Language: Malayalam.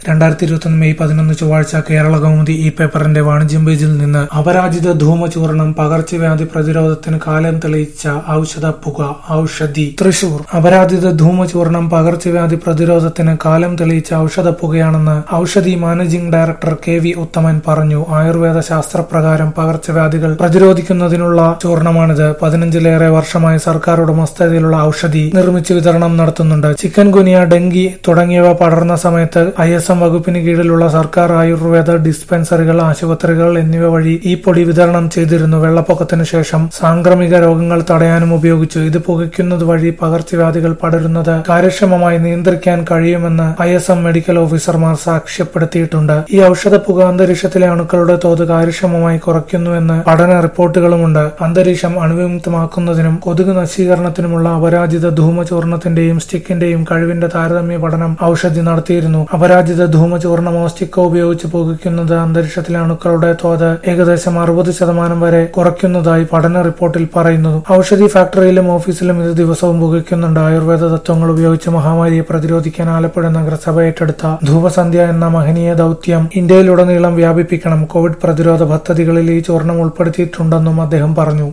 രണ്ടായിരത്തി ഇരുപത്തൊന്ന് മെയ് പതിനൊന്ന് ചൊവ്വാഴ്ച കേരള കൗമുദി ഈ പേപ്പറിന്റെ വാണിജ്യം പേജിൽ നിന്ന് അപരാജിത ധൂമചൂർണം പകർച്ചവ്യാധി പ്രതിരോധത്തിന് കാലം തെളിയിച്ച ഔഷധ പുക ഔഷധി തൃശൂർ അപരാജിത ധൂമചൂർണം പകർച്ചവ്യാധി പ്രതിരോധത്തിന് കാലം തെളിയിച്ച ഔഷധ പുകയാണെന്ന് Oushadhi managing director K V Uthaman പറഞ്ഞു ആയുർവേദ ശാസ്ത്രപ്രകാരം പകർച്ചവ്യാധികൾ പ്രതിരോധിക്കുന്നതിനുള്ള ചൂർണമാണിത് പതിനഞ്ചിലേറെ വർഷമായി സർക്കാർ ഉടമസ്ഥതയിലുള്ള ഔഷധി നിർമ്മിച്ച് വിതരണം നടത്തുന്നുണ്ട് ചിക്കൻ ഗുനിയ ഡെങ്കി തുടങ്ങിയവ പടർന്ന സമയത്ത് ഐ എസ് എം വകുപ്പിന് കീഴിലുള്ള സർക്കാർ ആയുർവേദ ഡിസ്പെൻസറികൾ ആശുപത്രികൾ എന്നിവ വഴി ഈ പൊടി വിതരണം ചെയ്തിരുന്നു വെള്ളപ്പൊക്കത്തിന് ശേഷം സാംക്രമിക രോഗങ്ങൾ തടയാനും ഉപയോഗിച്ചു ഇത് പുകയ്ക്കുന്നത് വഴി പകർച്ചവ്യാധികൾ പടരുന്നത് കാര്യക്ഷമമായി നിയന്ത്രിക്കാൻ കഴിയുമെന്ന് ഐ എസ് എം മെഡിക്കൽ ഓഫീസർമാർ സാക്ഷ്യപ്പെടുത്തിയിട്ടുണ്ട് ഈ ഔഷധ പുക അന്തരീക്ഷത്തിലെ അണുക്കളുടെ തോത് കാര്യക്ഷമമായി കുറയ്ക്കുന്നുവെന്ന് പഠന റിപ്പോർട്ടുകളുമുണ്ട് അന്തരീക്ഷം അണുവിമുക്തമാക്കുന്നതിനും കൊതുക് നശീകരണത്തിനുമുള്ള അപരാജിത ധൂമചൂർണത്തിന്റെയും സ്റ്റിക്കിന്റെയും കഴിവിന്റെ താരതമ്യ പഠനം ഔഷധി നടത്തിയിരുന്നു അപരാജിത ധൂമചൂർണമോ സ്റ്റിക്കോ ഉപയോഗിച്ച് പുകയ്ക്കുന്നത് അന്തരീക്ഷത്തിലെ അണുക്കളുടെ തോത് ഏകദേശം അറുപത് ശതമാനം വരെ കുറയ്ക്കുന്നതായി പഠന റിപ്പോർട്ടിൽ പറയുന്നു ഔഷധി ഫാക്ടറിയിലും ഓഫീസിലും ഇത് ദിവസവും പുകയ്ക്കുന്നുണ്ട് ആയുർവേദ തത്വങ്ങൾ ഉപയോഗിച്ച് മഹാമാരിയെ പ്രതിരോധിക്കാൻ ആലപ്പുഴ നഗരസഭ ഏറ്റെടുത്ത ധൂപസന്ധ്യ എന്ന മഹനീയ ദൌത്യം ഇന്ത്യയിലുടനീളം വ്യാപിപ്പിക്കണം കോവിഡ് പ്രതിരോധ പദ്ധതികളിൽ ഈ ചൂർണം ഉൾപ്പെടുത്തിയിട്ടുണ്ടെന്നും അദ്ദേഹം പറഞ്ഞു